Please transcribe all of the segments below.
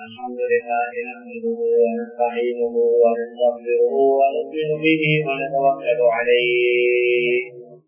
الحمد لله نحمده ونستعينه ونستغفره ونؤمن به ونتوكل عليه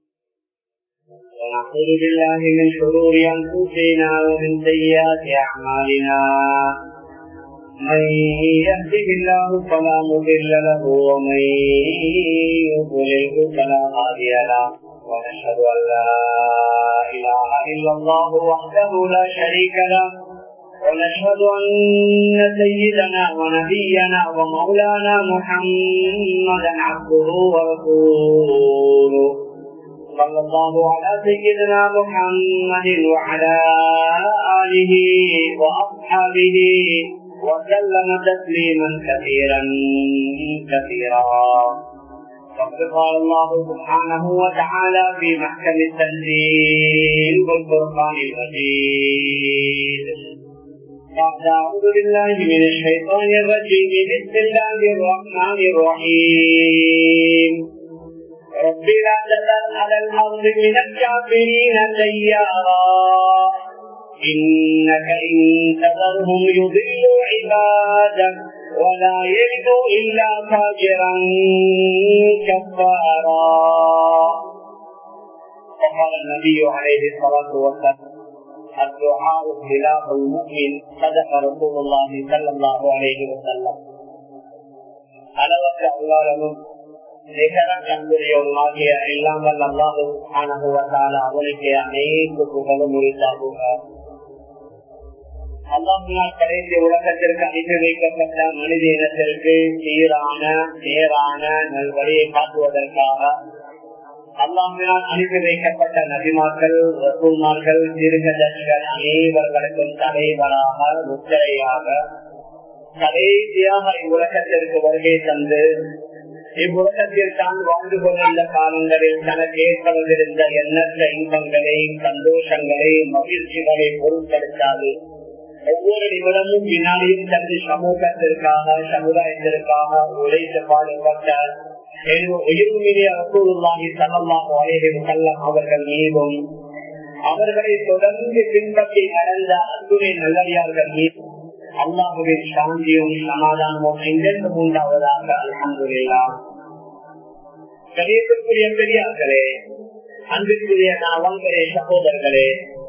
ونعوذ بالله من شرور انفسنا ومن سيئات اعمالنا من يهده الله فلا مضل له ومن يضلله فلا هادي له ونشهد ان لا اله الا الله وحده لا شريك له ونشهد أن سيدنا ونبينا ومولانا محمدا عبده ورسوله صلى الله على سيدنا محمد وعلى آله وأصحابه وسلم تسليما كثيرا كثيرا وقد قال الله سبحانه وتعالى في محكم التنزيل والفرقان المجيد بعد أعوذ بالله من الشيطان الرجيم بسم الله الرحمن الرحيم رب لا تذر على الأرض من الكافرين ديارا إنك إن تذرهم يضلوا عبادك ولا يجدوا إلا فاجرا كفارا وقال النبي عليه الصلاة والسلام الدعاء خلاف المؤمن صدق رسول الله صلى الله عليه وسلم அளவற்ற அல்லாரமும் நிகர கண்புரியவருமாகிய இல்லாமல் அல்லாஹு அனுபவத்தால் அவனுக்கு அனைத்து புகழும் உரித்தாகுக அல்லாஹினால் கடைசி உலகத்திற்கு அனுப்பி வைக்கப்பட்ட மனித இனத்திற்கு சீரான நேரான நல்வழியை காட்டுவதற்காக அல்லாமினால் அனுப்பி வைக்கப்பட்ட நபிமாக்கள் ரசூல்மார்கள் திருகதர்கள் அனைவர்களுக்கும் தலைவராக முத்திரையாக கடைசியாக இவ்வுலகத்திற்கு வருகை தந்து இவ்வுலகத்தில் தான் வாழ்ந்து கொண்டிருந்த காலங்களில் தனக்கு ஏற்படுத்திருந்த எண்ணற்ற இன்பங்களை சந்தோஷங்களை மகிழ்ச்சிகளை பொருட்படுத்தாது ஒவ்வொரு நிமிடமும் வினாடியும் தனது சமூகத்திற்காக சமுதாயத்திற்காக உழைத்து பாடுபட்ட அவர்கள் மீதும் அவர்களை தொடர்ந்து பின்பற்றி நடந்த அத்துணை நல்லடியார்கள் மீது அல்லாஹுவின் சாந்தியும் சமாதானமும் எங்கெங்கும் உண்டாவதாக அலமதுல்லா கணியத்திற்குரிய பெரியார்களே அன்பிற்குரிய நவங்களே சகோதரர்களே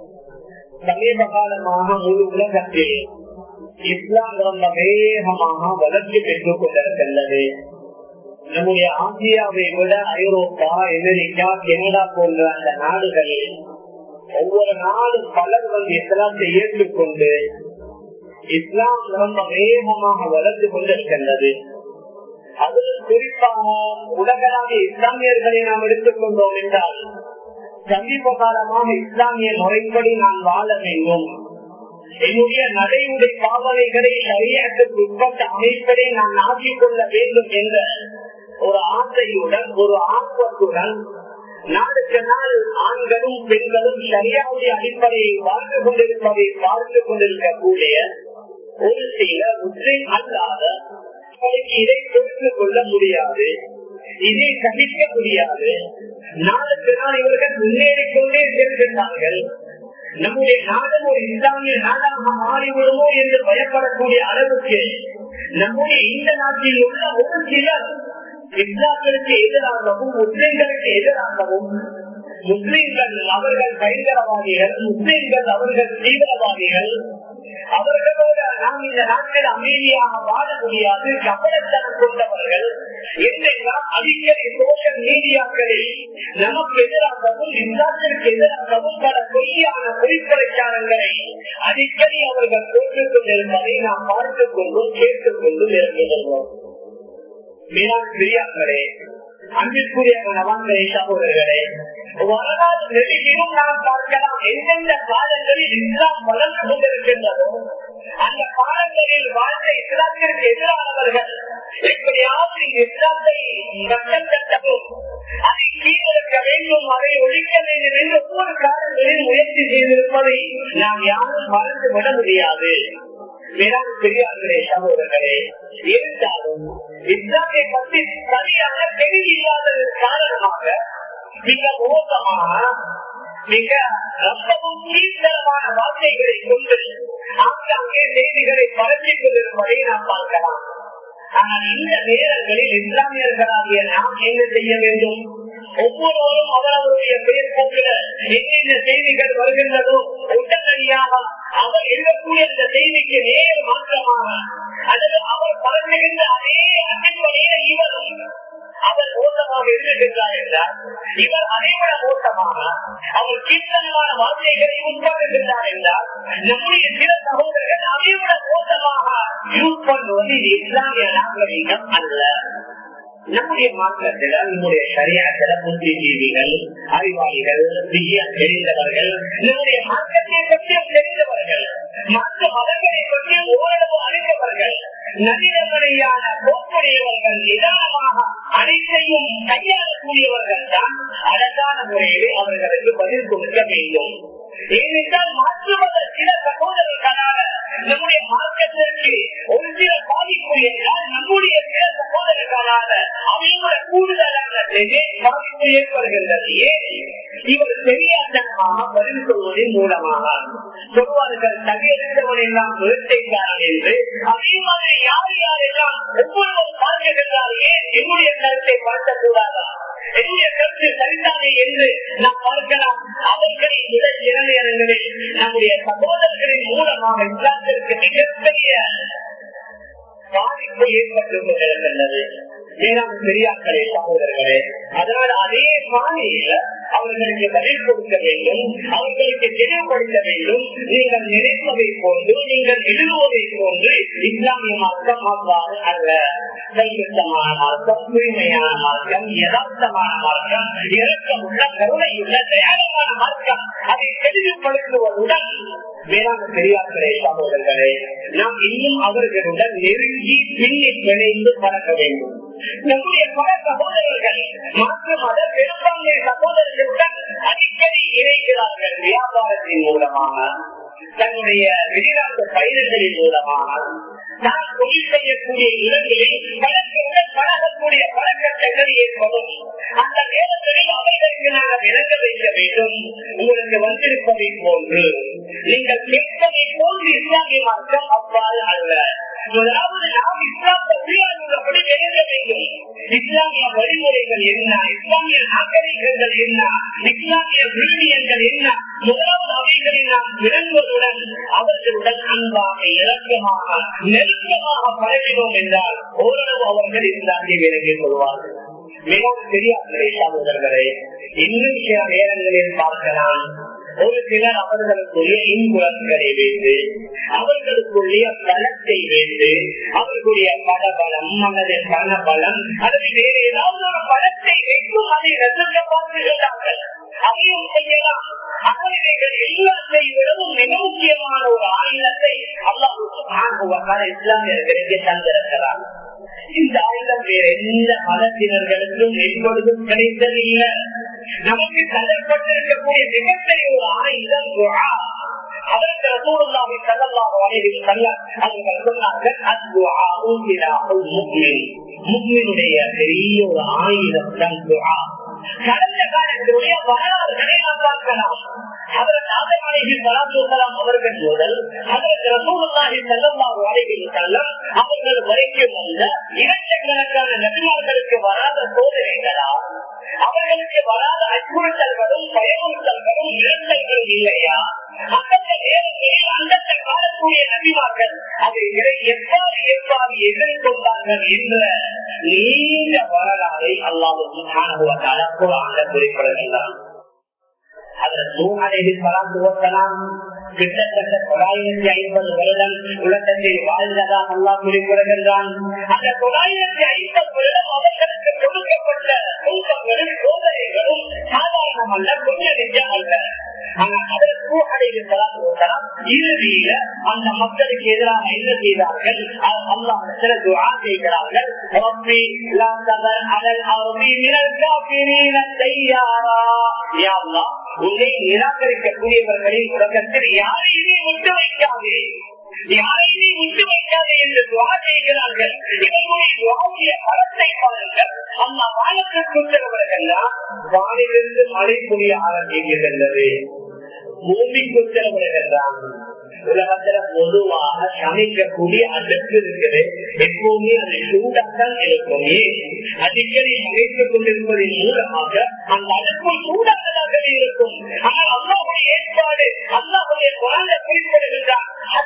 சமீப காலமாக முழு உலகத்தில் இஸ்லாம் ரொம்ப வேகமாக வளர்ச்சி பெற்றுக் கொண்டிருக்கின்றது நம்முடைய ஆசியாவை விட ஐரோப்பா அமெரிக்கா கனடா போன்ற அந்த நாடுகளில் ஒவ்வொரு நாளும் பலர் வந்து இஸ்லாத்தை ஏற்றுக்கொண்டு இஸ்லாம் ரொம்ப வேகமாக வளர்ந்து கொண்டிருக்கின்றது அதில் குறிப்பாக உலகளாவிய இஸ்லாமியர்களை நாம் எடுத்துக்கொண்டோம் என்றால் சமீப காலமாக இஸ்லாமிய முறைப்படி நான் வாழ வேண்டும் என்னுடைய நடைமுறை பாவனைகளை சரியாற்றுக்கு உட்பட்ட அமைப்பதை நான் ஆக்கிக்கொள்ள வேண்டும் என்ற ஒரு ஆசையுடன் ஒரு ஆர்வத்துடன் நாளுக்கு நாள் ஆண்களும் பெண்களும் சரியாவுடைய அடிப்படையை வாழ்ந்து கொண்டிருப்பதை பார்த்து கொண்டிருக்கக்கூடிய ஒரு சில முஸ்லிம் அல்லாத இதை புரிந்து கொள்ள முடியாது இதை சகிக்க முடியாது நாளுக்கு நாள் இவர்கள் முன்னேறிக் கொண்டே செல்கின்றார்கள் நம்முடைய நாடும் ஒரு இஸ்லாமிய நாடாக மாறிவிடுமோ என்று பயப்படக்கூடிய அளவுக்கு நம்முடைய இந்த நாட்டில் உள்ள ஒரு சிலர் இஸ்லாத்திற்கு எதிராகவும் முஸ்லிம்களுக்கு எதிராகவும் முஸ்லிம்கள் அவர்கள் பயங்கரவாதிகள் முஸ்லிம்கள் அவர்கள் தீவிரவாதிகள் அவர்களோடு நாம் இந்த நாட்டில் அமைதியாக வாழ முடியாது கவனத்தனம் கொண்டவர்கள் என்றெல்லாம் அடிக்கடி சோசியல் மீடியாக்களில் நமக்கு எதிராகவும் இஸ்லாத்திற்கு எதிராகவும் பல பொய்யான பொய்ப்பிரச்சாரங்களை அடிக்கடி அவர்கள் போட்டுக் கொண்டிருப்பதை நாம் பார்த்துக் கொண்டும் கேட்டுக் கொண்டும் இருக்கிறோம் பெரியார்களே அன்பிற்குரிய நவங்களே சகோதரர்களே வரலாறு நெருங்கிலும் நாம் பார்க்கலாம் எந்தெந்த காலங்களில் இஸ்லாம் வளர்ந்து கொண்டிருக்கின்றதோ அந்த காலங்களில் வாழ்ந்த இஸ்லாத்திற்கு எதிரானவர்கள் எப்படியாவது இஸ்லாத்தை கட்டத்தட்டவும் அதை கீழிருக்க வேண்டும் அதை ஒழிக்க வேண்டும் என்று ஒவ்வொரு காலங்களில் முயற்சி செய்திருப்பதை நாம் யாரும் மறந்து விட முடியாது வேளாண் பெரியார்களே சகோதரர்களே இருந்தாலும் இஸ்லாமிய பற்றி சரியான தெளிவில்லாததன் காரணமாக மிக மோசமாக மிக ரொம்பவும் கீழ்த்தரமான வார்த்தைகளை கொண்டு ஆங்காங்கே செய்திகளை பரப்பிக் கொண்டிருப்பதை நாம் பார்க்கலாம் ஆனால் இந்த நேரங்களில் இஸ்லாமியர்களாகிய நாம் என்ன செய்ய வேண்டும் ஒவ்வொருவரும் அவரவருடைய பெயர் போக்கில என்னென்ன செய்திகள் வருகின்றதோ உடனடியாக அவர் எழுதக்கூடிய இந்த செய்திக்கு நேர் மாற்றமாக அல்லது அவர் பரப்புகின்ற அதே அடிப்படையில இவரும் அவர் மோசமாக எழுதுகின்றார் என்றால் இவர் அதைவிட மோசமாக அவர் கீர்த்தனமான வார்த்தைகளை உட்காருகின்றார் என்றால் நம்முடைய சில சகோதரர்கள் அதைவிட மோசமாக யூஸ் பண்ணுவது இது இஸ்லாமிய நாகரீகம் அல்ல நம்முடைய மாற்றத்துல நம்முடைய சரியாத்துல புத்திஜீவிகள் அறிவாளிகள் விஜயம் தெரிந்தவர்கள் நம்முடைய மாற்றத்தை பற்றியும் தெரிந்தவர்கள் மற்ற மதங்களை பற்றியும் ஓரளவு அறிந்தவர்கள் நவீனமனையான போக்குடையவர்கள் நிதானமாக அனைத்தையும் கையாளக்கூடியவர்கள் தான் அழகான முறையிலே அவர்களுக்கு பதில் கொடுக்க வேண்டும் ஏனென்றால் மாற்றுவத சில சகோதரர்களாக நம்முடைய மார்க்கத்திற்கு ஒரு சில பாதிப்பு என்றால் நம்முடைய சில சகோதரர்களாக அவங்களோட கூடுதலான பாதிப்பு ஏற்படுகின்றது ஏன் இவர் தெரியாதனமாக பதில் சொல்வதன் மூலமாக சொல்வார்கள் தகையறிந்தவன் எல்லாம் வேட்டைக்காரன் என்று அதே மாதிரி யார் யாரெல்லாம் ஒவ்வொருவரும் பார்க்கின்றார் ஏன் என்னுடைய கருத்தை பார்க்கக்கூடாதா என்னுடைய கருத்து சரிதானே என்று நாம் பார்க்கலாம் அவர்களின் விட சில நேரங்களில் நம்முடைய சகோதரர்களின் மூலமாக இஸ்லாத்திற்கு மிகப்பெரிய பாதிப்பு ஏற்பட்டு கொண்டிருக்கின்றது ஏனாம் பெரியாக்களே சகோதரர்களே அதனால அதே பாணியில அவர்களுக்கு பதில் கொடுக்க வேண்டும் அவர்களுக்கு தெளிவுபடுத்த வேண்டும் நீங்கள் நினைப்பதை போன்று நீங்கள் எழுதுவதை போன்று இஸ்லாமிய மார்க்கம் அவ்வாறு அல்ல கையுத்தமான மார்க்கம் தூய்மையான மார்க்கம் யதார்த்தமான மார்க்கம் இறக்கமுள்ள கருணையுள்ள தயாரமான மார்க்கம் அதை தெளிவுபடுத்துவதுடன் வேளாண் பெரியார்களே சகோதரர்களே நாம் இன்னும் அவர்களுடன் நெருங்கி பின்னி பிணைந்து பறக்க வேண்டும் நம்முடைய பல சகோதரர்கள் மாற்று மத பெரும்பான்மை சகோதரர்களுடன் அடிக்கடி இணைக்கிறார்கள் வியாபாரத்தின் மூலமாக தன்னுடைய வெளிநாட்டு பயணங்களின் மூலமாக நான் தொழில் செய்யக்கூடிய இடங்களில் பழக்கங்கள் பழகக்கூடிய பழக்கங்கள் ஏற்படும் அந்த நேரங்களில் அவர்களுக்கு நாங்கள் இறங்க வைக்க வேண்டும் உங்களுக்கு வந்திருப்பதை போன்று நீங்கள் கேட்பதை போன்று இஸ்லாமிய மார்க்கம் அவ்வாறு அல்ல முதலாவது நாம் இஸ்லாம் உள்ளபடி எழுத வேண்டும் இஸ்லாமிய வழிமுறைகள் என்ன இஸ்லாமிய நாகரிகங்கள் என்ன இஸ்லாமிய விழுமியங்கள் என்ன முதலாவது அவைகளை நாம் விளங்குவதுடன் அவர்களுடன் அன்பாக இலக்கமாக நெருக்கமாக பழகினோம் என்றால் ஓரளவு அவர்கள் இஸ்லாமிய விலகிக் கொள்வார்கள் மிகவும் தெரியாத சகோதரர்களே இன்னும் சில நேரங்களில் பார்க்கலாம் ஒரு சிலர் அவர்களுக்குரிய இன்புலன்களை வைத்து அவர்களுக்குரிய பலத்தை வைத்து அவர்களுடைய படபலம் அல்லது பணபலம் அல்லது வேறு ஏதாவது ஒரு பலத்தை வைத்தும் அதை ரசிக்க பார்த்துகிறார்கள் அதையும் செய்யலாம் அவர்கள் எல்லாத்தையும் விடவும் மிக முக்கியமான ஒரு ஆயுதத்தை அல்லாஹ் இஸ்லாமியர்களுக்கு தந்திருக்கிறார் இந்த ஆயுதம் வேற எந்த மதத்தினர்களுக்கும் எப்பொழுதும் கிடைத்ததில்லை நமக்கு தரப்பட்டிருக்கக்கூடிய மிகப்பெரிய ஒரு ஆயுதம் துஆ. அதற்கு ரசூலுல்லாஹி ஸல்லல்லாஹு அலைஹி வஸல்லம் அவர்கள் சொன்னார்கள் அத்துஆஉ சிலாஹுல் முஃமின் முஃமினுடைய பெரிய ஒரு ஆயுதம் தான் துஆ கடந்த காலத்தினுடைய வரலாறுகளை நாம் பார்க்கலாம் அதற்கு ஆதம் அலைஹி ஸலாத்து வஸலாம் அவர்கள் முதல் அதற்கு ரசூலுல்லாஹி ஸல்லல்லாஹு அலைஹி வஸல்லம் அவர்கள் வரைக்கும் வந்த இரட்சக்கணக்கான நபிமார்களுக்கு வராத சோதனைகளா அவர்களுக்கு வராத அச்சுறுத்தல்களும் பயமுறுத்தல்களும் இரண்டல்களும் இல்லையா அந்தந்த நேரங்களில் அந்தந்த காலக்கூடிய நபிமார்கள் அவைகளை எவ்வாறு எவ்வாறு எதிர்கொண்டார்கள் என்ற நீண்ட வரலாறை அல்லாஹு சுப்ஹானஹு குரான்ல குறிப்பிடுகின்றான் கிட்டத்தட்ட தொள்ளாயிரத்தி ஐம்பது வருடம் உலகத்தில் வாழ்ந்ததாக அல்லா குறிப்பிடுகின்றான் அந்த தொள்ளாயிரத்தி ஐம்பது வருடம் அவர்களுக்கு கொடுக்கப்பட்ட துன்பங்களும் சோதனைகளும் சாதாரணமல்ல கொஞ்சம் நிஜம் அல்ல இறுதியில அந்த மக்களுக்கு எதிராக என்ன செய்தார்கள் அல்லாஹ் துவா செய்கிறார்கள் உன்னை நிராகரிக்கக்கூடியவர்களின் உலகத்தில் யாரையுமே விட்டு வைக்காதே யாரையுமே விட்டு வைக்காதே என்று துவா செய்கிறார்கள் இவர்களுடைய துவாவுடைய பலத்தை பாருங்கள் அந்த வானத்திற்கு உத்தரவுகள் வானிலிருந்து மழை பொழிய ஆரம்பிக்கின்றது பூமிக்கு உத்தரவுகள் உலகத்துல பொதுவாக சமைக்கக்கூடிய அடுப்பு இருக்குது எப்பவுமே அது சூடாத்தான் இருக்கும் அடிக்கடி சமைத்துக் கொண்டிருப்பதன் மூலமாக அந்த அடுப்பு சூடானதாகவே இருக்கும் ஆனால் அல்லாவுடைய ஏற்பாடு அல்லாவுடைய குழந்தை குறிப்பிடுகின்றார்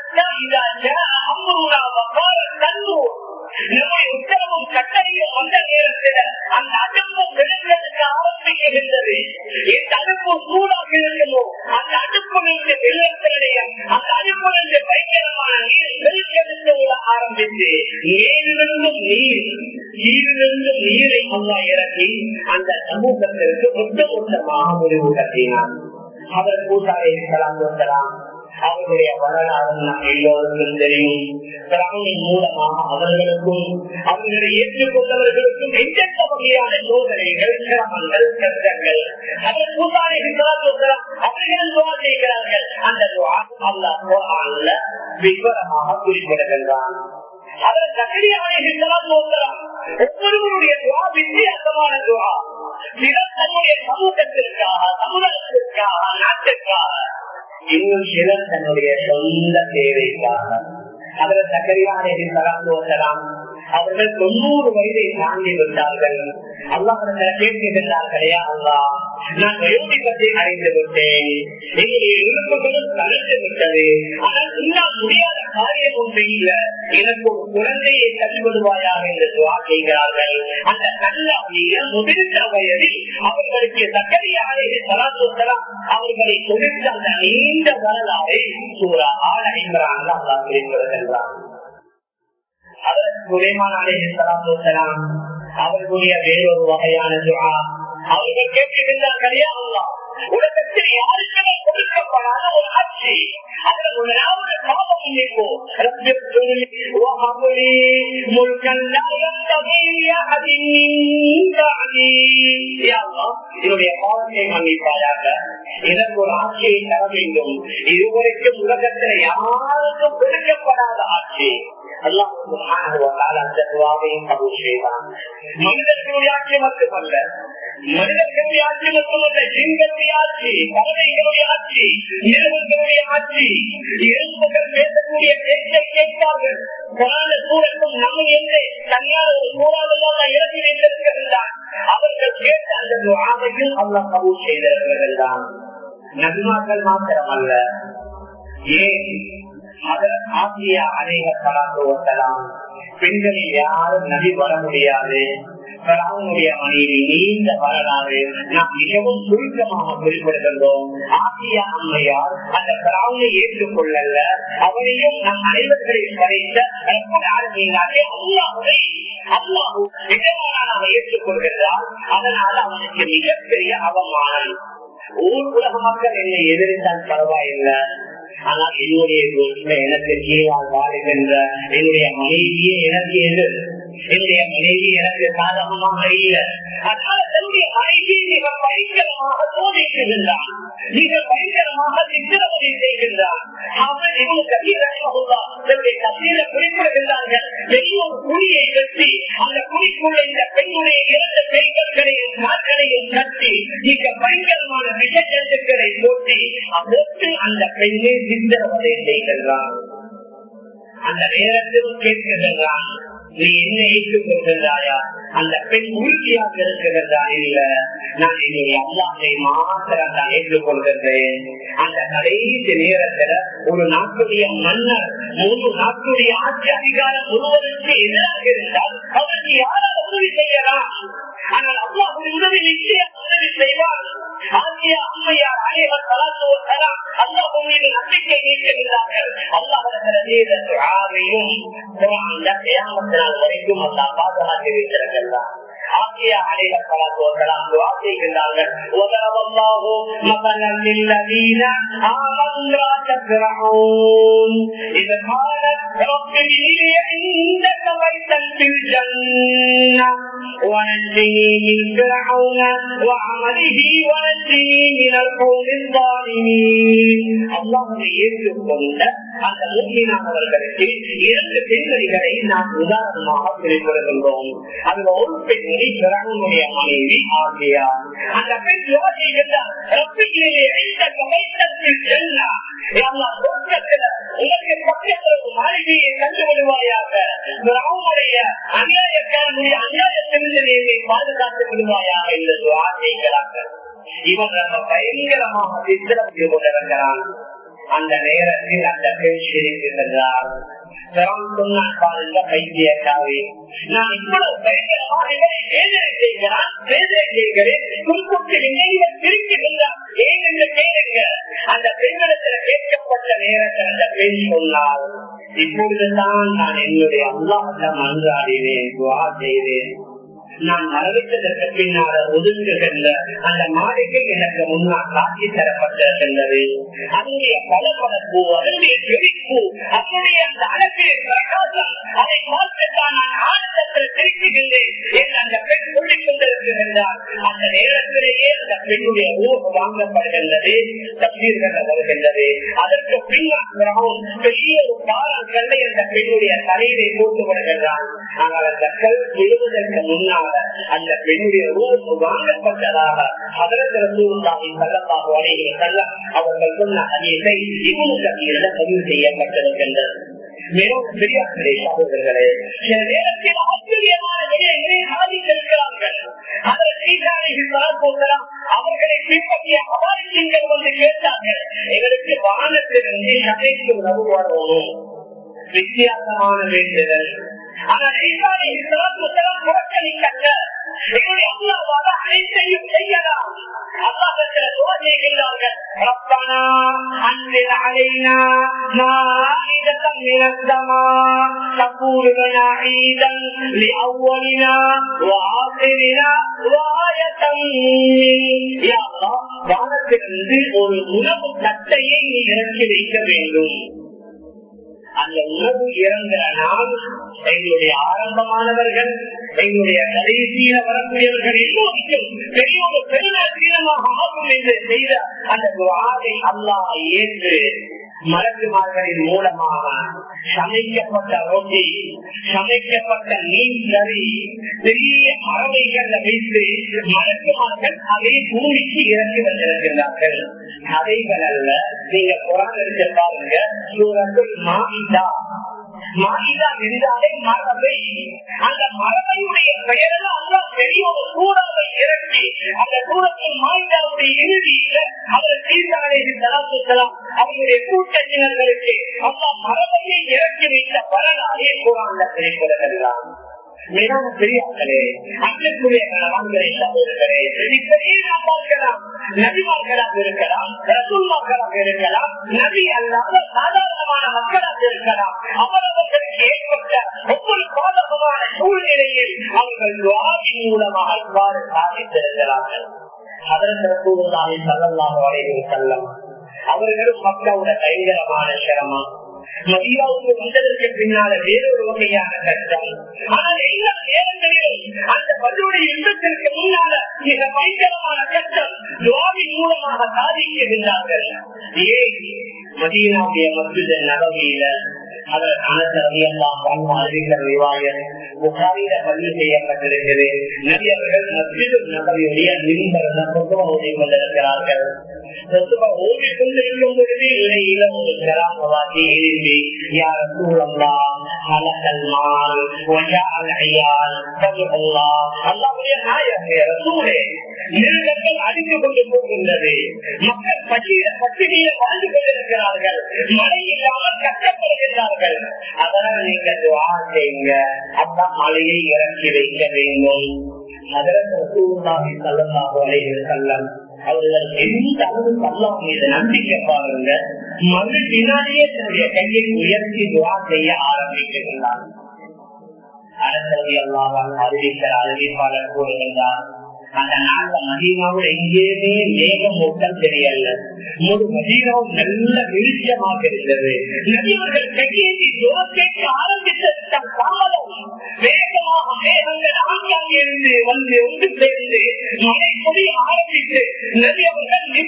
நம்முடைய உத்தரவும் கட்டளையும் வந்த நேரத்தில் அந்த அடுப்பு விழுந்ததுக்கு ஆரம்பிக்கின்றது எந்த அடுப்பு சூடாக இருக்குமோ அந்த அடுப்பிலிருந்து வெள்ளத்தினுடைய அந்த அடுப்பிலிருந்து பயங்கரமான நீர் வெளிச்செடுத்து விட ஆரம்பித்து மேலிருந்தும் நீர் கீழிருந்தும் நீரை அல்லா இறக்கி அந்த சமூகத்திற்கு ஒட்டுமொத்தமாக முடிவு கட்டினார் அவர் கூட்டாளி இருக்கலாம் சொல்லலாம் அவர்களுடைய வரலாறு நம் எல்லோருக்கும் தெரியும் திராவின் மூலமாக அவர்களுக்கும் அவர்களை ஏற்றுக்கொண்டவர்களுக்கும் எந்தெந்த வகையான சோதனைகள் சிரமங்கள் கஷ்டங்கள் அவர் கூட்டாளிகள் சொல்லலாம் அவர்கள் துவா செய்கிறார்கள் அந்த துவா அல்லாஹ் குரான்ல விவரமாக குறிப்பிடுகின்றான் அவர் சக்கரியானைகள் சொல்லலாம் ஒவ்வொருவருடைய துவா வித்தியாசமான துவா சிலர் தன்னுடைய சமூகத்திற்காக சமுதாயத்திற்காக நாட்டுக்காக இன்னும் சிலர் தன்னுடைய சொந்த தேவைக்காக அவர் சக்கரியானை சலாம் அவர்கள் தொண்ணூறு வயதை தாண்டி விட்டார்கள் அல்லாஹ் கேட்கின்றார்களே அல்லா நான் வயோதிபத்தை அறிந்து விட்டேன் என்னுடைய விருப்பங்களும் தளர்ந்து விட்டது ஆனால் உன்னால் முடியாத காரியம் ஒன்று இல்ல எனக்கு ஒரு குழந்தையை தள்ளிவிடுவாயாக என்று துவா செய்கிறார்கள் அந்த கல்லாவிய முதிர்ந்த வயதில் அவர்களுக்கு சக்கரியானை சலாத்துலாம் அவர்களை கொடுத்த அந்த நீண்ட வரலாறை சூறா ஆள் ஐம்பரான் அல்லா குறிப்பிடுகின்றான் அவர்களுடைய வேறொரு வகையான துவா அவர்கள் கேட்கின்றார்களே அல்லா உலகத்தில் யாருக்குமே கொடுக்கப்படாத ஒரு ஆட்சி அதில் முதலாவது பாவம் இப்போ என்னுடைய பாவத்தை மன்னிப்பாயாக எனக்கு ஒரு ஆட்சியை தர வேண்டும் இதுவரைக்கும் உலகத்தில் யாருக்கும் கொடுக்கப்படாத ஆட்சி மனிதர்களுடைய ஆட்சி மட்டுமல்ல மனிதர்களுடைய ஆட்சி மட்டுமல்ல ஜீன்களுடைய ஆட்சி பறவைகளுடைய ஆட்சி மிருகங்களுடைய ஆட்சி எறும்புகள் பேசக்கூடிய பேச்சை கேட்பார்கள் புராண சூழலுக்கும் நம்ம என்று தனியார் ஒரு சூறாவெல்லாம் இறங்கி வைத்திருக்கின்றான் அவர்கள் கேட்ட அந்த துவாவையும் அல்ல கபூல் செய்திருக்கிறார்கள் தான் நபிமாக்கள் மாத்திரமல்ல ஏன் ஆசியா அநேக கலாத்துவத்தலாம் பெண்களில் யாரும் நபி வர முடியாது அவனுடைய மனைவி நீண்ட வரலாறு நாம் மிகவும் சுருக்கமாக குறிப்பிடுகின்றோம் ஆசியா அம்மையார் அந்த பிராவனை ஏற்றுக்கொள்ளல அவரையும் நம் அனைவர்களையும் படைத்த ஆரம்பிங்காலே அல்லாஹை அல்லாஹு நிஜமான ஏற்றுக்கொள்கிறார் அதனால் அவனுக்கு மிகப்பெரிய அவமானம் ஊர் உலக மக்கள் என்னை எதிர்த்தால் பரவாயில்லை ஆனால் என்னுடைய வீட்டுல எனக்கு கீழால் வாழுகின்ற என்னுடைய மனைவியே எனக்கு எதிர் என்னுடைய மனைவி எனக்கு சாதகமாக இல்லை அதனால தன்னுடைய மனைவியை மிக பயங்கரமாக சோதிக்கின்றான் மிக பயங்கரமாக சித்திரவதை செய்கின்றான் அவன் இவங்க கசீர குறிப்பிடுகின்றார்கள் பெரிய ஒரு குழியை வெட்டி அந்த குழிக்குள்ள இந்த பெண்ணுடைய இரண்டு கைகளையும் நாட்களையும் கட்டி மிக பயங்கரமான விஷ ஜந்துக்களை போட்டி போட்டு அந்த பெண்ணை சித்திரவதை செய்கின்றான் அந்த நேரத்தில் கேட்கின்றான் நீ என்ன ஏற்றுக்கொள்கின்றாயா அந்த பெண் உறுதியாக இருக்கின்றதா இல்ல நான் என்னுடைய அல்லாத்தை மாத்திரம் தான் ஏற்றுக்கொள்கின்றேன் அந்த கடைசி நேரத்துல ஒரு நாட்டுடைய மன்னர் முழு நாட்டுடைய ஆட்சி அதிகாரம் முழுவதற்கு எதிராக இருந்தால் அவருக்கு யாரால் உதவி செய்யலாம் ஆனால் அல்லாஹ் உதவி நிச்சயம் உதவி செய்வார் ஆசியா அம்மையார் அனைவர் கலாத்துவத்தலாம் அல்லாஹ் மீது நம்பிக்கை நீக்குகிறார்கள் அல்லாஹையும் கியாமத்தினால் வரைக்கும் அல்லாஹ் பாதுகாத்து வைத்திருக்கின்றார் ஆசியா அனைவர் கலாத்துவத்தலாம் துவா செய்கின்றார்கள் وضرب الله مثلا للذين آمنوا فرعون إذ قالت رب ابن لي عندك بيتا في الجنة ونجني من فرعون وعمله ونجني من القوم الظالمين الله அறிவு கொண்ட அந்த மூமியானவர்களுக்கு இரண்டு பெண்மணிகளை நாம் உதாரணமாக குறிப்பிடுகின்றோம் அதுல ஒரு பெண்மணி பிறனுடைய மனைவி ஆகியா அந்த பெண் யோசிக்கின்றார் ரப்பியிலே இந்த கமைத்தத்தில் செல்லா உனக்கு பக்கத்தில் ஒரு மாளிகையை கண்டு விடுவாயாக ராமனுடைய அநியாயக்காரனுடைய அநியாயத்திலிருந்து நீ பாதுகாத்து விடுவாயாக என்று ஆசைக்கிறார்கள் இவன் நம்ம பயங்கரமாக சித்திரம் செய்து கொண்டிருக்கிறான் அந்த நேரத்தில் அந்த பெண் சிரிக்கின்றார் பைத்தியக்காவே நான் இவ்வளவு பயங்கரமாக வேதனை செய்கிறான் வேதனை செய்கிறேன் குறிப்பிட்டு இவன் திருக்கின்றான் ஏன் என்று கேளுங்க அந்த பெண்ணிடத்துல கேட்கப்பட்ட நேரத்தில் அந்த பெண் சொன்னால் இப்பொழுதுதான் நான் என்னுடைய அல்லாஹம் அன்றாடினேன் துவா செய்தேன் நான் மரணித்ததற்கு பின்னால ஒதுங்குகின்ற அந்த மாளிகை எனக்கு முன்னால் காட்சி தரப்பட்டிருக்கின்றது அதனுடைய பலப்படப்பு அதனுடைய செழிப்பு அதனுடைய அந்த அழகிய பிரகாசம் அதை பார்த்துத்தான் நான் ஆனந்தத்தில் திருச்சுகின்றேன் என்று அந்த பெண் சொல்லிக் கொண்டிருக்கின்றார் அந்த நேரத்திலேயே அந்த பெண்ணுடைய ஊர் வாங்கப்படுகின்றது தப்பீர்கள் வருகின்றது அதற்கு பின்னால் பெரிய ஒரு பாலம் கல்லை அந்த பெண்ணுடைய தலையிலே போட்டு விடுகின்றான் ஆனால் அந்த கல் விழுவதற்கு முன்னால் அந்த பெண்ணுடைய ரூம் வாங்கப்பட்டதாக அவர்கள் சொன்ன அதிகத்தை இவனுக்கு அதில் பதிவு செய்யப்பட்டிருக்கின்றது மிகவும் பெரியார்களே சகோதரர்களே சில நேரத்தில் ஆச்சரியமான விடயங்களை சாதித்திருக்கிறார்கள் அவர்களை பின்பற்றிய அபாரிசிங்கள் வந்து கேட்டார்கள் எங்களுக்கு வானத்திலிருந்து சதைக்கு உணவு வரணும் வித்தியாசமான வேண்டுதல் ஆனால் புறக்கணிக்கல்ல எங்களுடைய அல்லாவாக அனைத்தையும் செய்யலாம் அல்லாஹத்தில் சோதனைகிறார்கள் ربنا أنزل علينا مائدة من السماء تكون لنا عيدا لأولنا وآخرنا وآية يا الله வானத்திலிருந்து ஒரு உணவு தட்டையை நீ இறக்கி வைக்க வேண்டும் அந்த உணவு இறங்குற நாள் எங்களுடைய ஆரம்பமானவர்கள் எங்களுடைய கடைசியில வரக்கூடியவர்கள் எல்லோருக்கும் பெரிய ஒரு பெருநீளமாக ஆகும் என்று செய்த அந்த ஆதை அல்லாஹ் ஏற்று மலக்குமார்களின் மூலமாக சமைக்கப்பட்ட ரொட்டி சமைக்கப்பட்ட மீன் கறி பெரிய மரபைகள் வைத்து மலக்குமார்கள் அதை பூமிக்கு இறக்கி வந்திருக்கிறார்கள் கதைகள் அல்ல நீங்க புறான் எடுத்து பாருங்க சூரத்தில் மாமிதா மாமிதா என்றாலே மரபை அந்த மரபையுடைய பெயரெல்லாம் அல்ல பெரிய ஒரு சூறாவை இறக்கி அந்த சூரத்தில் மாமிதாவுடைய இறுதியில அவர் சீர்காழி தலாசுத்தலாம் அவருடைய கூட்டத்தினர்களுக்கு அல்லா மரபையை இறக்கி வைத்த பலனாலே குரான் திரைப்படலாம் மிகவும் பெரியார்களே அன்புக்குரிய கணவான்களை சகோதரர்களே இப்படியே நாம் பார்க்கலாம் நபிமார்களாக இருக்கலாம் ரசூல்மார்களாக இருக்கலாம் நபி அல்லாத சாதாரணமான மக்களாக இருக்கலாம் அவரவர்களுக்கு ஏற்பட்ட ஒவ்வொரு பாதகமான சூழ்நிலையில் அவர்கள் துவாவின் மூலமாக இவ்வாறு சாதித்திருக்கிறார்கள் அதற்கு சல்லல்லாஹு அலைஹி வஸல்லம் அவர்களும் மக்களோட பயங்கரமான சிரமம் மதியாவுக்கு வந்ததற்கு பின்னால வேறொரு வகையான கஷ்டம் ஆனால் எல்லா நேரங்களிலும் அந்த பதிலுடைய யுத்தத்திற்கு முன்னால மிக பயங்கரமான கஷ்டம் துவாவின் மூலமாக சாதிக்கின்றார்கள் ஏன் மதீனாவுடைய மஸ்ஜித் நபவியில அவர் அனசரவியெல்லாம் அறிவிக்கிற விவாயர் புகாரில பதிவு செய்யப்பட்டிருக்கிறது நபி அவர்கள் மஸ்ஜித் நபவியுடைய நிரும்பர் ஓடி கொண்டிருக்கிறார்கள் ஓடி கொண்டிருக்கும் பொழுது இடையில ஒரு கிராமவாசி எழுதி யார் சூழல்லா மலக்கல் மால் ஐயால் அல்லா அல்லாவுடைய நாயக சூழே மிருகங்கள் அழிந்து கொண்டு போகின்றது மக்கள் பட்டியல பட்டினியை வாழ்ந்து கொண்டிருக்கிறார்கள் மழை இல்லாமல் கஷ்டப்படுகிறார்கள் அதனால் நீங்க துவா செய்யுங்க அப்பா மழையை இறக்கி வைக்க வேண்டும் அவர்கள் எந்த அளவு அல்லாம் மீது நம்பிக்கை பாருங்க மறு பின்னாடியே தன்னுடைய கையை உயர்த்தி துவா செய்ய ஆரம்பிக்கின்றார் அரசவி அல்லாவால் அறிவிக்கிற அறிவிப்பாளர் கூறுகின்றார் அந்த நாள்ல மதீனாவில் எங்கேயுமே மேகமூட்டம் தெரியல முழு மதீனாவும் நல்ல வெளிச்சமாக இருந்தது நபியவர்கள் கையேந்தி துவக்கேற்க ஆரம்பித்த காலம் வேகமாக மேகங்கள் ஆங்காங்கிருந்து வந்து ஒன்று சேர்ந்து மழை பொழிய ஆரம்பித்து நபி அவர்கள் நிம்மதியில்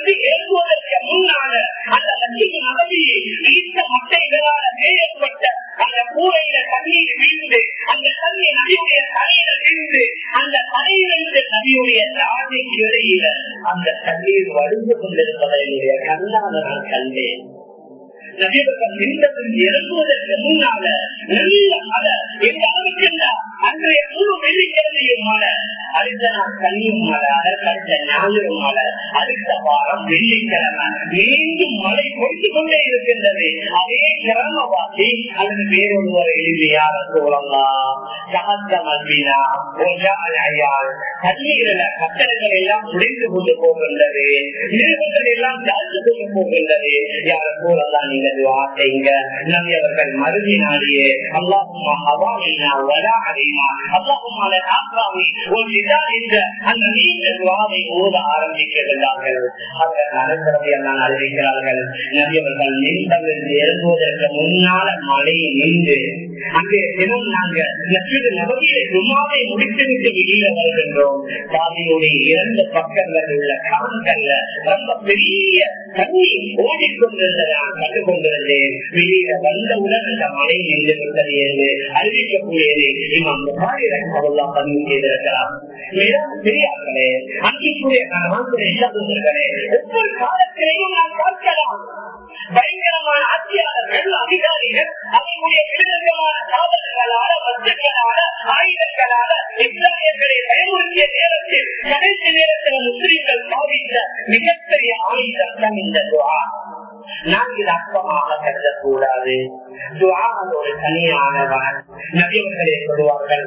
இருந்து ஏறுவதற்கு முன்னால அந்த லட்சுமி நபதி ஈட்ட மட்டைகளால் ஏற்பட்ட அந்த கூரையில தண்ணீர் வீழ்ந்து அந்த தண்ணீர் நதியுடைய தலையில வீழ்ந்து அந்த தலையிலிருந்து நதியுடைய தாழ்மைக்கு இடையில அந்த தண்ணீர் வடிந்து கொண்டிருப்பதை என்னுடைய கண்ணால நான் கண்டேன் நபிபர்கள் நின்றதில் இறங்குவதற்கு முன்னால நல்ல மழை எந்த அளவுக்கு அன்றைய முழு வெள்ளிக்கிழமையும் மழை அடுத்த நாள் கண்ணியும் மழை அதற்கு அடுத்த ஞாயிறு மழை அடுத்த வாரம் வெள்ளிக்கிழமை மீண்டும் மழை பொய்த்து கொண்டே இருக்கின்றது அதே கிராமவாசி அல்லது வேறொருவர் எளிமையார சூழலாம் சகத்த மல்பினா தண்ணீரில் கட்டடங்கள் எல்லாம் முடிந்து கொண்டு போகின்றது மிருகங்கள் எல்லாம் தாழ்ந்து கொண்டு போகின்றது யார சூழலாம் நீங்க துவா செய்யுங்க நபி அவர்கள் மருதி நாடியே அல்லாஹுமா ஹவாமினா வலா அலைனா அல்லாஹுமா லனாகாமி ஒரு இதா என்ற அந்த நீண்ட துவாவை ஓத ஆரம்பிக்கிறார்கள் அவர்கள் நடக்கிறதை எல்லாம் அறிவிக்கிறார்கள் நபி அவர்கள் நின்றவிருந்து இறங்குவதற்கு முன்னால மழை நின்று அன்றைய தினம் நாங்க நச்சுது நபதியை சும்மாவை முடித்துவிட்டு வெளியில வருகின்றோம் பாதையுடைய இரண்டு பக்கங்கள் உள்ள காண்கள்ல ரொம்ப பெரிய தண்ணி ஓடிக்கொண்டிருந்ததை நான் கண்டு கொண்டிருந்தேன் வெளியில வந்தவுடன் அந்த மழை நின்று விட்டது என்று அறிவிக்கக்கூடியது இமாம் புகாரி ரஹ்மத்துல்லா பதிவு செய்திருக்கிறார் மேலும் பெரியார்களே அங்கிக்குரிய கணவான்களே சகோதரர்களே ஒவ்வொரு காலத்திலையும் நாம் பார்க்கலாம் பயங்கரமான ஆட்சியாளர்கள் அதிகாரிகள் அவர்களுடைய மிருகங்களான சாதனங்களால வஸ்துக்களால ஆயுதங்களால இஸ்லாமியர்களை பயமுறுத்திய நேரத்தில் கடைசி நேரத்தில் முஸ்லிம்கள் பாவித்த மிகப்பெரிய ஆயுதம் தான் இந்த துவா நாம் இது அற்பமாக கருதக்கூடாது துவான் ஒரு தனியானவன் நபியவர்களே சொல்லுவார்கள்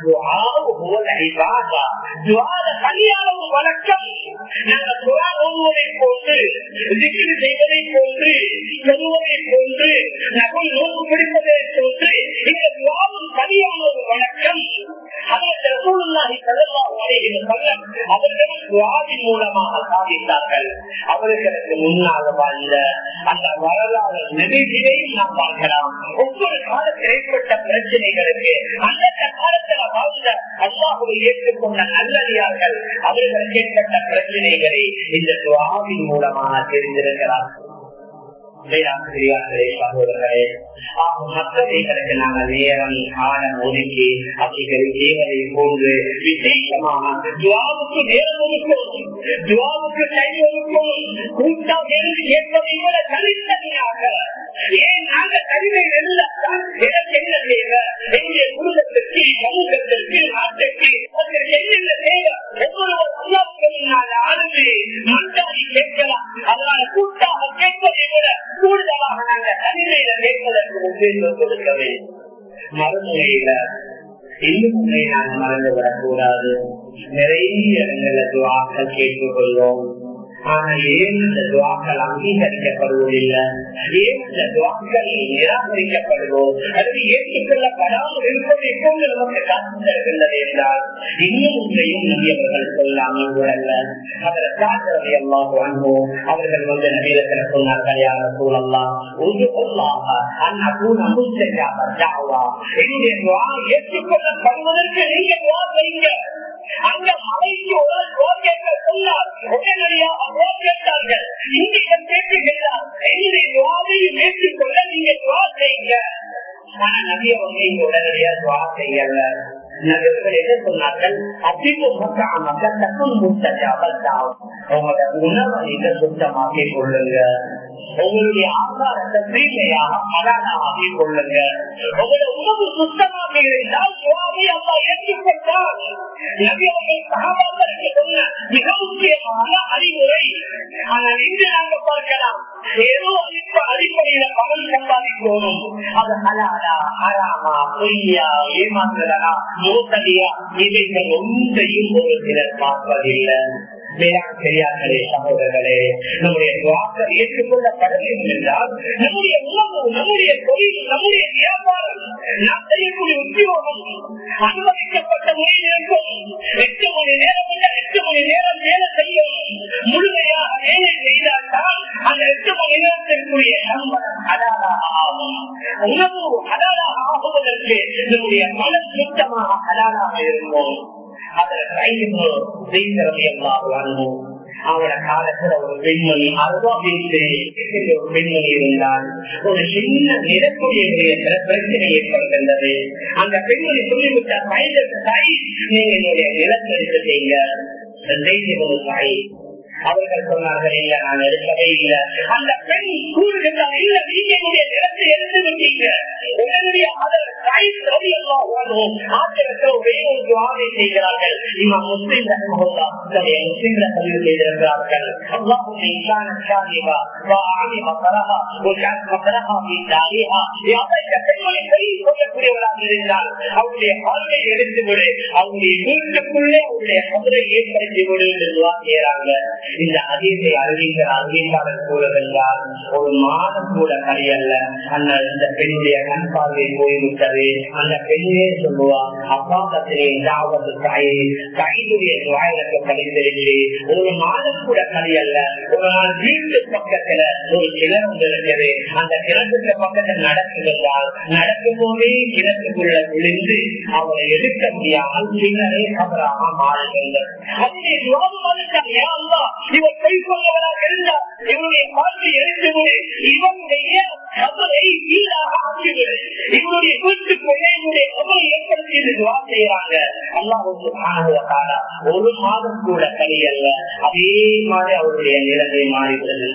தனியான ஒரு வழக்கம் நாங்கள் குரான் ஓடுவதை போன்று திக்கிரி செய்வதை போன்று சொல்லுவதை போன்று நகல் நோக்கு பிடிப்பதை போன்று இந்த துவாவும் தனியான ஒரு வழக்கம் அதற்கு ரசூலுல்லாஹி ஸல்லல்லாஹு அலைஹி வஸல்லம் அவர்கள் துஆவின் மூலமாக சாதித்தார்கள் அவர்களுக்கு முன்னால் வாழ்ந்த அந்த வரலாறு நிகழ்ச்சியையும் நாம் பார்க்கலாம் ஒவ்வொரு காலத்தில் ஏற்பட்ட பிரச்சனைகளுக்கு அந்தந்த காலத்தில் வாழ்ந்த அல்லாஹுவை ஏற்றுக்கொண்ட நல்லடியார்கள் அவர்களுக்கு ஏற்பட்ட பிரச்சனைகளை இந்த துவாவின் மூலமாக தெரிந்திருக்கிறார்கள் சகோதரர்களே மற்றவைகளுக்கு நாங்கள் நேரம் காலம் ஒதுக்கி அவைகளை செய்வதை போன்று விசேஷமாக துவாவுக்கு நேரம் ஒதுக்கும் துவாவுக்கு டைம் ஒதுக்கும் கூட்டம் என்று கேட்பதை விட தனித்தனியாக ஏன் நாங்கள் தனிமை இருந்தால் எனக்கு என்ன தேவை என்னுடைய குடும்பத்திற்கு சமூகத்திற்கு நாட்டுக்கு அதற்கு என்னென்ன தேவை ஒவ்வொருவர் அல்லாவுக்கு முன்னால் ஆழ்ந்து மன்றாடி கேட்கலாம் அதனால கூட்டாக கேட்பதை விட கூடுதலாக நாங்கள் தனிமையில கேட்பதற்கு முக்கியத்துவம் கொடுக்க வேண்டும் மறுமுறையில இன்னும் உண்மையை நாங்கள் மறந்து விடக்கூடாது நிறைய இடங்கள்ல துவாக்கள் கேட்டுக் கொள்வோம் ஆனால் ஏன் இந்த துவாக்கள் அங்கீகரிக்கப்படுவதில்லை ஏன் இந்த துவாக்கள் நிராகரிக்கப்படுவோ அல்லது ஏற்றுக்கொள்ளப்படாமல் இருப்பது எப்போது நமக்கு காத்து தருகின்றது என்றால் இன்னும் உண்மையும் நபியவர்கள் சொல்லாமல் கூடல்ல அதில் காட்டுறதை எல்லாம் வாங்குவோம் அவர்கள் வந்து நபியிடத்தில் சொன்னார்கள் யார சூழல்லாம் ஒரு சொல்லாக அண்ணா கூண முஸ்தஜாப ஜாவா என்னுடைய துவா ஏற்றுக்கொள்ளப்படுவதற்கு நீங்க துவா செய்யுங்க அந்த மலைக்கு ஒரு துவா கேட்க சொன்னார் உடனடியாக துவா கேட்டார்கள் இந்தியம் கேட்டுகிறார் என்னுடைய துவாவையும் ஏற்றுக்கொள்ள நீங்க துவா செய்யுங்க ஆனா நபிய வந்து இங்க உடனடியா துவா செய்யல நபிகள் என்ன சொன்னார்கள் அதிக மக்கள் முத்தஜாவல் உங்களோட உணவை நீங்க சுத்தமாக்கிக் கொள்ளுங்க உங்களுடைய ஆதாரத்தை தூய்மையாக பலனாகி கொள்ளுங்க உங்களோட உணவு சுத்தமாக இருந்தால் சுவாமி அப்பா ஏற்றுக்கொண்டால் நபியவர்கள் சகாபாக்களுக்கு சொன்ன மிக முக்கியமான அறிவுரை ஆனால் இன்று நாங்க பார்க்கலாம் ஏதோ அடிப்ப அடிப்படையில பணம் சம்பாதிக்கணும் அது ஹலாலா ஹராமா பொய்யா ஏமாத்துறதா மோசடியா இவைகள் ஒன்றையும் ஒரு சிலர் பார்ப்பதில்லை பெரியார்களே சகோதரர்களே நம்முடைய வாக்கள் ஏற்றுக்கொள்ளப்பட வேண்டும் என்றால் நம்முடைய உணவு நம்முடைய தொழில் நம்முடைய வியாபாரம் நாம் செய்யக்கூடிய உத்தியோகம் அனுமதிக்கப்பட்ட முறையில் இருக்கும் எட்டு மணி நேரம் இல்ல எட்டு மணி நேரம் வேலை செய்யும் முழுமையாக வேலை செய்தால்தான் அந்த எட்டு மணி நேரத்திற்குரிய சம்பளம் அதாலாக ஆகும் உணவு அதாலாக ஆகுவதற்கு நம்முடைய மனம் சுத்தமாக அதாலாக இருக்கும் அவட காலத்துல ஒரு பெண்மணி அருவா வீட்டு ஒரு பெண்மணி இருந்தால் ஒரு சின்ன நிறக்கூடிய விடயத்துல பிரச்சனை ஏற்படுகின்றது அந்த பெண்மணி சொல்லிவிட்ட வயது தாய் நீங்க என்னுடைய நிலத்தை எடுத்துட்டீங்க தாய் அவர்கள் சொன்னார்கள் இல்ல நான் எடுக்கவே இல்லை அந்த பெண் கூறுகின்றார் இல்ல நீங்க என்னுடைய நிலத்தை எடுத்து விட்டீங்க உடனடியாக அதன் தாய் ஆச்சரியத்தில் ஒரே ஒரு துவாவை செய்கிறார்கள் இவன் முஸ்லிம் முஸ்லிம்ல பதிவு செய்திருக்கிறார்கள் அல்லாஹும் இன்சான ஷாஹிபா وعلم قرها وجعل قدرها في دارها சொல்லக்கூடியவராக இருந்தால் அவருடைய வாழ்வை எடுத்து விடு அவருடைய வீட்டுக்குள்ளே அவருடைய கதிரை ஏற்படுத்தி விடு என்று துவா செய்யறாங்க இந்த அதிகத்தை அறிவிக்கிற அறிவிப்பாளர் கூறுகின்றால் ஒரு மாதம் கூட கரையல்ல அந்த இந்த பெண்ணுடைய கண் பார்வை போய்விட்டது அந்த பெண்ணே சொல்லுவா அப்பாக்கத்திலே தாவது தாயை கைதுடைய துவாயிலக்கு படித்திருக்கு ஒரு மாதம் கூட கரையல்ல ஒரு நாள் வீட்டு பக்கத்துல ஒரு கிணறு இருக்குது அந்த கிணத்துக்கு பக்கத்தில் நடக்குகின்றால் நடக்கும் போதே கிணத்துக்குள்ள விழுந்து அவரை எடுக்க முடியாமல் கிணறே அவராக மாறுகின்றார் அதிலே இவர் கை கொண்டவராக இருந்தார் இவருடைய வாழ்க்கை எடுத்துவிடு இவனுடைய கபரை கீழாக ஆக்கிவிடு இவருடைய வீட்டுக்கு இவருடைய கபரை ஏற்படுத்தி துவா செய்யறாங்க அல்லாஹ் ஒரு மாதம் கூட கலையல்ல அதே மாதிரி அவருடைய நிலைமை மாறிவிடுது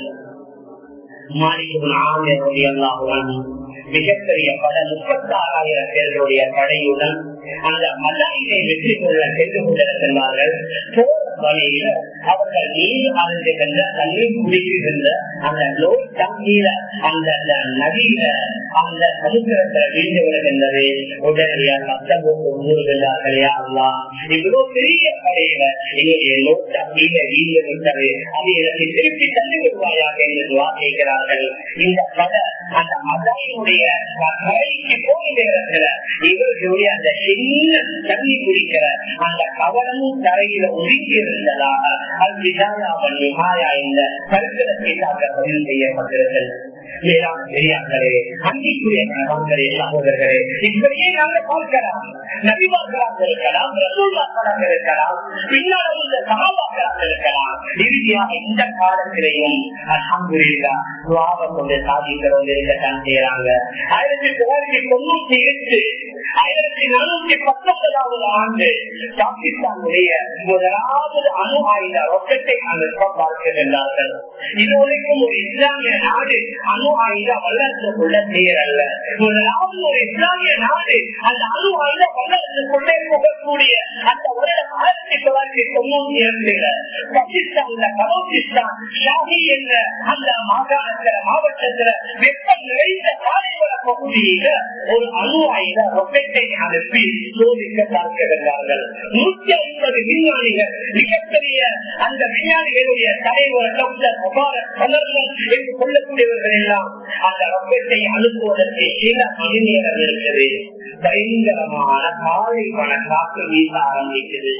மிகப்பெரிய பட முப்பத்தி ஆறாயிரம் பேர்களுடைய படையுடன் அந்த மதாயினை வெற்றி கொள்ள சென்று கொண்டிருக்கிறார்கள் போர் வழியில அவர்கள் நீர் அறிந்துகின்ற தண்ணீர் குடிக்கின்ற அந்த நோய் தண்ணீர அந்த நதியில அந்த சமுத்திரத்துல வீழ்ந்து விடுகின்றது உடனடியாக சத்தம் போட்டு ஊறுகின்றார்கள் அல்லா இவ்வளவு பெரிய படையில எங்களுடைய நோய் தண்ணீர வீழ்ந்து விட்டது அதை எனக்கு திருப்பி தந்து விடுவாயாக என்று துவா கேட்கிறார்கள் இந்த பட அந்த மதாயினுடைய கரைக்கு போய் நேரத்துல இவர்களுடைய அந்த சின்ன தண்ணி குடிக்கிற அந்த கவனமும் தரையில ஒதுங்கி இருந்ததாக அல்விதாயாவன் நிமாயா இந்த கருத்திரத்திற்காக பதிவு செய்யப்பட்டிருக்கிறது பெரியார்களே அன்பிற்குரிய கணவன்களே சகோதரர்களே இப்படியே நாங்கள் பார்க்கலாம் நபிமார்களாக இருக்கலாம் ரசூல்லாக்களாக இருக்கலாம் பின்னால் உள்ள சகாபாக்களாக இருக்கலாம் இறுதியாக இந்த காலத்திலேயும் அல்ஹம்துலில்லா துவாவை கொண்டு சாதிக்கிறோம் இருக்கத்தான் செய்யறாங்க ஆயிரத்தி தொள்ளாயிரத்தி தொண்ணூத்தி எட்டு ஆயிரத்தி நானூத்தி பத்தொன்பதாவது ஆண்டு பாகிஸ்தானுடைய முதலாவது அணு ஆயுத ரொக்கத்தை அனுப்ப பார்க்கின்றார்கள் இதுவரைக்கும் ஒரு இஸ்லாமிய நாடு அணு ஆயுத வல்லரசுக்குள்ள சேரல்ல முதலாவது ஒரு இஸ்லாமிய நாடு அந்த அணு ஆயுத வல்லரசுக்குள்ளே புகக்கூடிய அந்த வருடம் ஆயிரத்தி தொள்ளாயிரத்தி தொண்ணூத்தி இரண்டுல பாகிஸ்தான்ல பலோச்சிஸ்தான் ஷாஹி என்ற அந்த மாகாணத்துல மாவட்டத்துல வெப்பம் நிறைந்த பாலைவன பகுதியில ஒரு அணு ஆயுத ரொக்கத்தை அனுப்பி சோதிக்க பார்க்கிறார்கள் நூற்றி ஐம்பது விஞ்ஞானிகள் மிகப்பெரிய அந்த விஞ்ஞானிகளுடைய தலைவர் டாக்டர் முபாரக் சமர்மன் என்று சொல்லக்கூடியவர்கள் எல்லாம் அந்த ரொக்கத்தை அனுப்புவதற்கு சில மணி நேரம் இருக்குது பயங்கரமான காலை பண காற்று வீச ஆரம்பிக்குது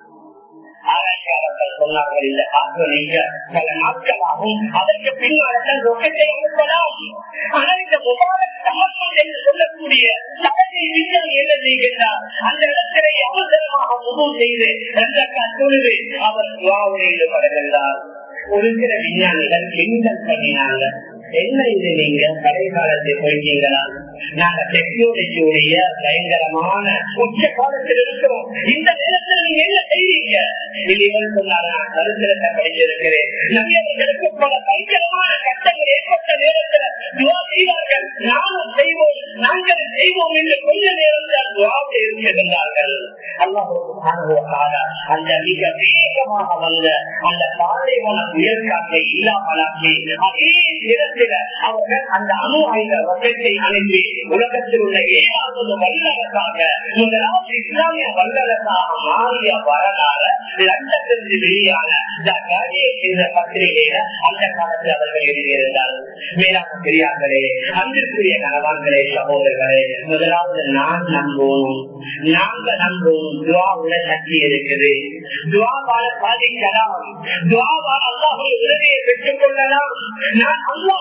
ஆராய்ச்சியாளர்கள் சொன்னார்கள் இந்த காற்று நீங்க பல நாட்களாகும் அதற்கு பின்னால் ரொக்கத்தை அனுப்பலாம் ஆனால் இந்த முபாரக் சமர்ப்பம் என்று சொல்லக்கூடிய தலைமை விஞ்ஞானி என்ன செய்கின்றார் அந்த இடத்திலே அவசரமாக முழு செய்து அந்த கட்டுழுது அவர் துவாவுடைய ஈடுபடுகின்றார் ஒரு சில விஞ்ஞானிகள் கிண்டல் பண்ணினாங்க என்ன இது நீங்க கடை காலத்தில் போயிட்டீங்களா நாங்க டெக்னாலஜியுடைய பயங்கரமான உச்ச காலத்தில் இருக்கிறோம் இந்த நேரத்தில் நீங்க என்ன செய்வீங்க இவன் சொன்னார் நான் சரித்திரத்தை படிச்சிருக்கிறேன் நவியவர்களுக்கு பல பயங்கரமான கட்டங்கள் ஏற்பட்ட நேரத்தில் துவா செய்வார்கள் நானும் செய்வோம் நாங்கள் செய்வோம் என்று கொஞ்ச நேரத்தில் துவாவில் இருக்கின்றார்கள் அல்லாஹ் அந்த மிக வேகமாக வந்த அந்த பாலைவன உயர்காற்றை இல்லாமலாக்கி அதே நேரத்தில் அவர்கள் அந்த அணு ஆயுத வசத்தை அனுப்பி உலகத்தில் உள்ள ஏழாவது வல்லரசாக முதலாவது இஸ்லாமிய வல்லரசாக மாறிய வரலாறு லண்டத்திலிருந்து வெளியான என்ற பத்திரிகையில அந்த காலத்தில் அவர்கள் எழுதியிருந்தார்கள் மேலாக பெரியார்களே அன்பிற்குரிய கணவான்களே சகோதரர்களே முதலாவது நான் நம்புவோம் நாங்க நம்புவோம் துவாவுல சக்தி இருக்குது துவாவால சாதிக்கலாம் துவாவால் அல்லாஹுடைய உதவியை பெற்றுக் கொள்ளலாம் நான் அல்லாஹ்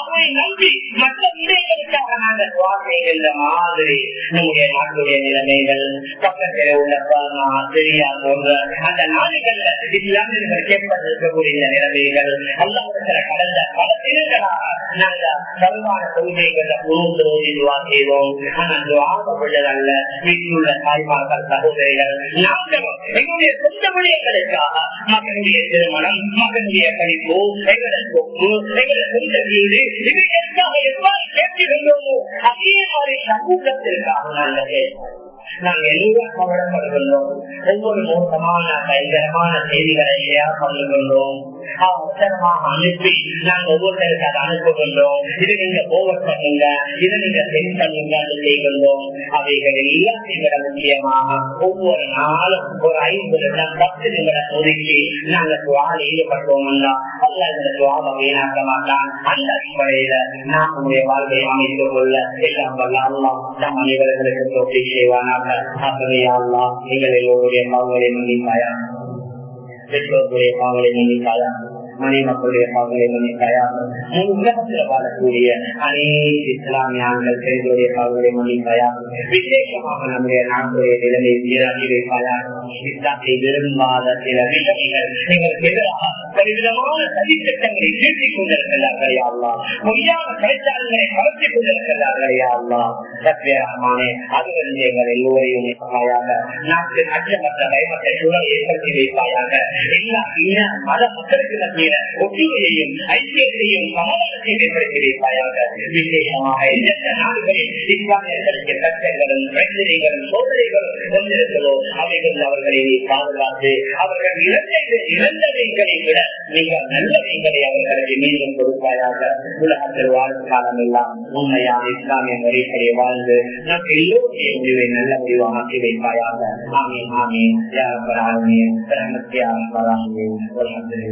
அல்லாஹை நம்பி மற்ற விடயங்களுக்காக நாங்கள் துவா செய்கின்ற மாதிரி நம்முடைய நாட்டுடைய நிலைமைகள் பக்கத்தில் உள்ள பர்மா சிரியா போன்ற அந்த நாடுகள்ல இஸ்லாமியர்கள் கேட்பதற்கக்கூடிய இந்த நிலைமைகள் அல்லாஹிடத்துல கடந்த பல தினங்களாக நாங்கள் சர்வான கொள்கைகள்ல உணவு துவா செய்தோம் ஆனால் துவாகப்பட்டதல்ல வீட்டில் உள்ள தாய்மார்கள் சகோதரிகள் நாங்களும் எங்களுடைய சொந்த விடயங்களுக்காக மகனுடைய திருமணம் மகனுடைய கழிப்பு எங்களோட சொப்பு எங்களோட சொந்த வீடு இவைகளுக்காக எவ்வாறு கேட்டுகின்றோமோ அதே மாதிரி சமூகத்திற்காக நாங்கள் கேட்போம் நாங்கள் எல்லாம் கவலைப்படுகின்றோம் ஒவ்வொரு மோசமான பயங்கரமான செய்திகளை சொல்லுகின்றோம் அவசரமாக அனுப்பி நாங்கள் ஒவ்வொருத்தருக்கு அதை அனுப்புகின்றோம் இது நீங்க ஓவர் பண்ணுங்க இதை நீங்க சென்ட் பண்ணுங்க செய்கின்றோம் அவைகள் எல்லாம் எங்கள முக்கியமாக ஒவ்வொரு நாளும் ஒரு ஐந்து நிமிடம் பத்து நிமிடம் ஒதுக்கி நாங்கள் துவால் ஈடுபட்டோம்னா அல்ல இந்த துவாவை வீணாக்க மாட்டான் அந்த அடிப்படையில நம்முடைய வாழ்வை அமைத்துக் கொள்ள எல்லாம் வல்ல அல்லாம் நம் அனைவர்களுக்கு தோற்றி செய்வானாக ஆகவே அல்லா நீங்கள் எல்லோருடைய பாவங்களை மன்னிப்பாயா பெற்றோர்களுடைய பாவங்களை மன்னிப்பாயா மனை மக்களுடைய பாவங்களை மன்னிப்பாயா முழு உலகத்தில் வாழக்கூடிய அனைத்து இஸ்லாமிய ஆண்கள் பெண்களுடைய பாவங்களை மன்னிப்பாயா விசேஷமாக நம்முடைய நாட்டுடைய நிலைமை சீராக்கி வைப்பாயா இஸ்லாத்தை விரும்பாத சில விஷயங்கள் எங்களுக்கு எதிராக பலவிதமான சதித்திட்டங்களை தீர்த்திக் கொண்டிருக்கிறார்கள் யாழ்லா பொய்யான கலைச்சாரங்களை வளர்த்திக் கொண்டிருக்கிறார்கள் யாழ்லா சத்யரகமானே அதுவருந்து எங்கள் எல்லோரையும் வைப்பாயாக நாட்டின் அச்சமற்ற பயமற்ற சூழலை ஏற்படுத்தி வைப்பாயாக எல்லா இன மத மக்களுக்கு மத்தியில ஒற்றுமையையும் ஐக்கியத்தையும் சமாதானத்தையும் ஏற்படுத்தி வைப்பாயாக விசேஷமாக எந்தெந்த நாடுகளில் இஸ்லாமியர்களுக்கு கஷ்டங்களும் பிரச்சனைகளும் சோதனைகளும் கொண்டிருக்கிறதோ அவைகள் அவர்களை நீ பாதுகாத்து அவர்கள் இழந்ததை இழந்தவைகளை விட மிக நல்லவைகளை அவர்களுக்கு மீண்டும் கொடுப்பாயாக உலகத்தில் வாழும் காலம் எல்லாம் உண்மையான இஸ்லாமிய முறைப்படி வாழ்ந்து நம் எல்லோருடைய முடிவை நல்ல முடிவாக ஆக்கி வைப்பாயாக ஆமீன் ஆமீன் யார் ஆமீன்